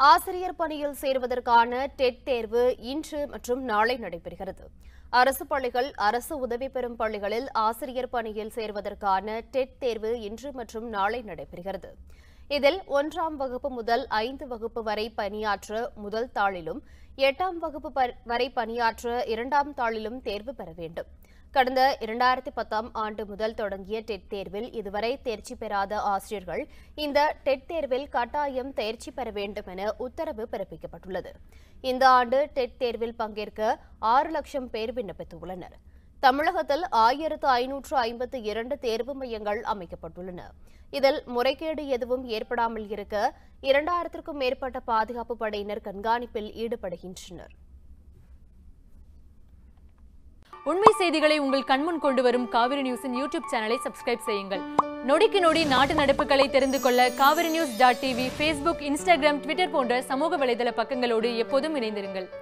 ஆசிரியர் பணியில் சேர்வதற்கான டெட் தேர்வு இன்று மற்றும் நாளை நடைபெறுகிறது அரசு பள்ளிகள் அரசு உதவி பெறும் பள்ளிகளில் ஆசிரியர் பணியில் சேர்வதற்கான டெட் தேர்வு இன்று மற்றும் நாளை நடைபெறுகிறது இதில் ஒன்றாம் வகுப்பு முதல் ஐந்து வகுப்பு வரை பணியாற்ற முதல் தாளிலும் எட்டாம் வகுப்பு ப- வரை பணியாற்ற இரண்டாம் தாளிலும் தேர்வு பெற வேண்டும் கடந்த இரண்டாயிரத்தி பத்தாம் ஆண்டு முதல் தொடங்கிய டெட் தேர்வில் இதுவரை தேர்ச்சி பெறாத ஆசிரியர்கள் இந்த டெட் தேர்வில் கட்டாயம் தேர்ச்சி பெற வேண்டும் என உத்தரவு பிறப்பிக்கப்பட்டுள்ளது இந்த ஆண்டு டெட் தேர்வில் பங்கேற்க ஆறு லட்சம் பேர் விண்ணப்பித்துள்ளனர் தமிழகத்தில் ஆயிரத்து ஐநூற்று ஐம்பத்து இரண்டு தேர்வு மையங்கள் அமைக்கப்பட்டுள்ளன இதில் முறைகேடு எதுவும் ஏற்படாமல் இருக்க இரண்டாயிரத்திற்கும் மேற்பட்ட பாதுகாப்பு படையினர் கண்காணிப்பில் ஈடுபடுகின்றனர் உண்மை செய்திகளை உங்கள் கண்முன் கொண்டு வரும் காவிரி நியூஸின் யூடியூப் சேனலை சப்ஸ்கிரைப் செய்யுங்கள் நொடிக்கு நொடி நாட்டு நடப்புகளை தெரிந்து கொள்ள Kaveri news dot TV Facebook Instagram Twitter போன்ற சமூக வலைதள பக்கங்களோடு எப்போதும் இணைந்திருங்கள்